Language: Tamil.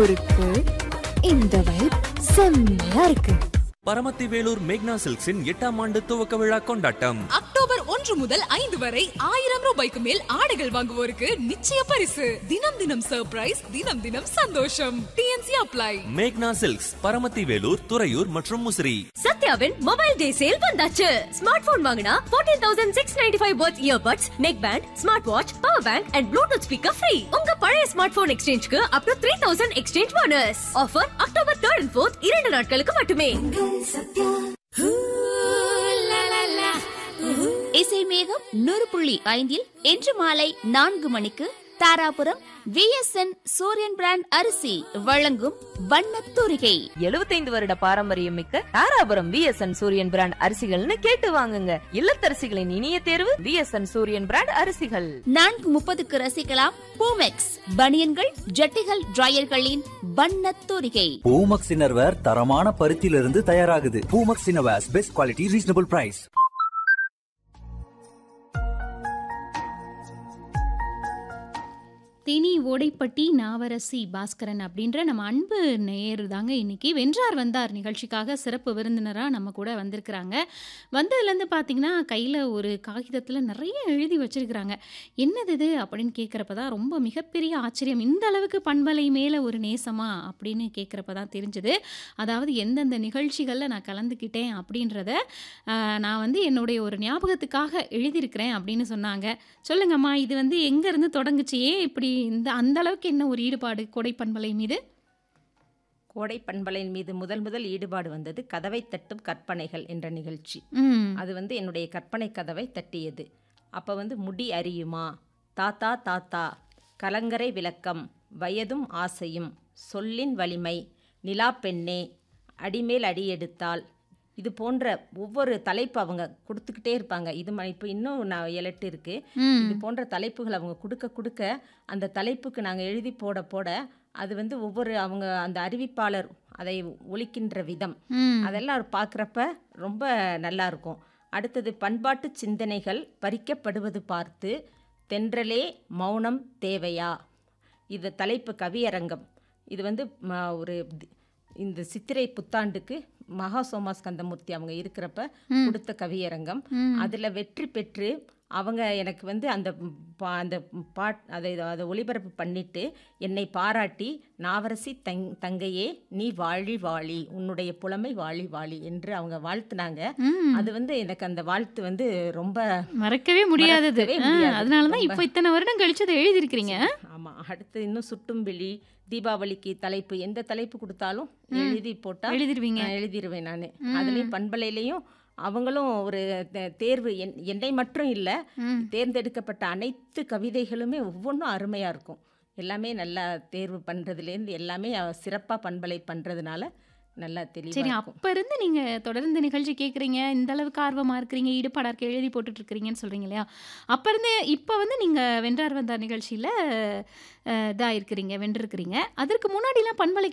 இருக்கு இந்த வைப் செம்மையா இருக்கு பரமத்தி வேலூர் மேக்னா சில்க்ஸின் எட்டாம் ஆண்டு துவக்க விழா கொண்டாட்டம் அக்டோபர் ஒன்று முதல் ஐந்து வரை ஆயிரம் ரூபாய்க்கு மேல் ஆடைகள் வாங்குவோருக்கு நிச்சய பரிசு தினம் தினம் சர்ப்ரைஸ் தினம் தினம் சந்தோஷம் டிஎன்சி அப்ளை மேக்னா சில்க்ஸ் பரமத்தி வேலூர் துறையூர் மற்றும் முசிறி சத்யாவின் மொபைல் டே சேல் வந்தாச்சு ஸ்மார்ட் போன் வாங்கினா 14695 thousand six ninety five watch earbuds neck band smart watch power bank and bluetooth speaker free உங்க பழைய ஸ்மார்ட் போன் எக்ஸ்சேஞ்சுக்கு up to three thousand exchange bonus offer October third and fourth இரண்டு நாட்களுக்கு மட்டுமே இசை மேகம் நூறு புள்ளி ஐந்தில் இன்று மாலை நான்கு மணிக்கு தாராபுரம் விஎஸ்என் சூரியன் பிராண்ட் அரிசி வழங்கும் வண்ணத் தூரிகை 75 வருட பாரம்பரியம் மிக்க தாராபுரம் விஎஸ்என் சூரியன் பிராண்ட் அரிசிகள்னு கேட்டு வாங்குங்க இல்லத்தரசிகளின் இனிய தேர்வு விஎஸ்என் சூரியன் பிராண்ட் அரிசிகள் நான்கு முப்பதுக்கு ரசிக்கலாம் பூமெக்ஸ் பனியன்கள் ஜட்டிகள் டிரையர்களின் வண்ணத் தூரிகை பூமக்ஸ் இன்னர்வேர் தரமான பருத்தியிலிருந்து தயாராகுது Poomax innerwears best quality reasonable price Theni Odaipatti Navarasi Baskaran அப்படின்ற நம்ம அன்பு நேயர் தாங்க இன்னைக்கு வென்றார் வந்தார் நிகழ்ச்சிக்காக சிறப்பு விருந்தினராக நம்ம கூட வந்திருக்கிறாங்க வந்ததுலேருந்து பார்த்தீங்கன்னா கையில் ஒரு காகிதத்தில் நிறைய எழுதி வச்சிருக்கிறாங்க என்னது இது அப்படின்னு கேட்குறப்ப தான் ரொம்ப மிகப்பெரிய ஆச்சரியம் இந்த அளவுக்கு பண்பலை மேலே ஒரு நேசமா அப்படின்னு கேட்குறப்ப தான் தெரிஞ்சுது அதாவது எந்தெந்த நிகழ்ச்சிகளில் நான் கலந்துக்கிட்டேன் அப்படின்றத ஆஹ், நான் வந்து என்னுடைய ஒரு ஞாபகத்துக்காக எழுதியிருக்கிறேன் அப்படின்னு சொன்னாங்க சொல்லுங்கம்மா இது வந்து எங்கேருந்து தொடங்குச்சு ஏன் இப்படி இந்த அந்த அளவுக்கு என்ன ஒரு ஈடுபாடு கொடை பண்பலை மீது கோடை பண்பலையின் மீது முதல் முதல் ஈடுபாடு வந்தது கதவை தட்டும் கற்பனைகள் என்ற நிகழ்ச்சி ம் அது வந்து என்னுடைய கற்பனை கதவை தட்டியது அப்போ வந்து முடி அறியுமா தாத்தா தாத்தா கலங்கரை விளக்கம் வயதும் ஆசையும் சொல்லின் வலிமை நிலா பெண்ணே அடிமேல் அடி எடுத்தால் இது போன்ற ஒவ்வொரு தலைப்பு அவங்க கொடுத்துக்கிட்டே இருப்பாங்க இது ம- இப்போ இன்னும் நான் எலட்டு இருக்கு ம் இது போன்ற தலைப்புகள் அவங்க கொடுக்க கொடுக்க அந்த தலைப்புக்கு நாங்கள் எழுதி போட போட அது வந்து ஒவ்வொரு அவங்க அந்த அறிவிப்பாளர் அதை ஒலிக்கின்ற விதம் ம் அதெல்லாம் பார்க்குறப்ப ரொம்ப நல்லா இருக்கும் அடுத்தது பண்பாட்டு சிந்தனைகள் பறிக்கப்படுவது பார்த்து தென்றலே மௌனம் தேவையா இது தலைப்பு கவியரங்கம் இது வந்து ம, ஒரு தி- இந்த சித்திரை புத்தாண்டுக்கு மகா சோமாஸ் கந்தமூர்த்தி அவங்க இருக்கிறப்ப கொடுத்த கவியரங்கம் ம். அதில் வெற்றி பெற்று அவங்க எனக்கு வந்து அந்த பா- அந்த பாட் அதை அதை ஒளிபரப்பு பண்ணிட்டு என்னை பாராட்டி நாவரசி தங் தங்கையே நீ வாழி வாழி உன்னுடைய புலமை வாழி வாழி என்று அவங்க வாழ்த்துனாங்க ம். அது வந்து எனக்கு அந்த வாழ்த்து வந்து ரொம்ப மறக்கவே முடியாதது மறக்கவே ஆ, முடியாது. அதனால தான் ரொம்ப. இப்போ இத்தனை வருடம் கழிச்சு அதை எழுதியிருக்கிறீங்க ஆமாம் அடுத்து இன்னும் சுட்டும் விழி தீபாவளிக்கு தலைப்பு எந்த தலைப்பு கொடுத்தாலும் எழுதி போட்டால் எழுதிருவீங்க நான் எழுதிருவேன் நான் அதுலேயும் பண்பலையிலையும் அவங்களும் ஒரு தே- தேர்வு என் என்னை மட்டும் இல்லை ம். தேர்ந்தெடுக்கப்பட்ட அனைத்து கவிதைகளுமே ஒவ்வொன்றும் அருமையாக இருக்கும் எல்லாமே நல்லா தேர்வு பண்ணுறதுலேருந்து எல்லாமே சிறப்பாக பண்பலை பண்ணுறதுனால நல்லா சரி தெளிவாக இருக்கும் அப்ப இருந்து நீங்க தொடர்ந்து நிகழ்ச்சி கேக்குறீங்க இந்த அளவுக்கு ஆர்வமா இருக்கிறீங்க ஈடுபாடா இருக்க எழுதி போட்டுட்டு இருக்கிறீங்கன்னு சொல்றீங்க இல்லையா அப்ப இருந்து இப்ப வந்து நீங்க வென்றார் வந்தார் நிகழ்ச்சியில அஹ், இதா இருக்கிறீங்க வென்றிருக்கிறீங்க அதற்கு முன்னாடிலாம் பண்பலை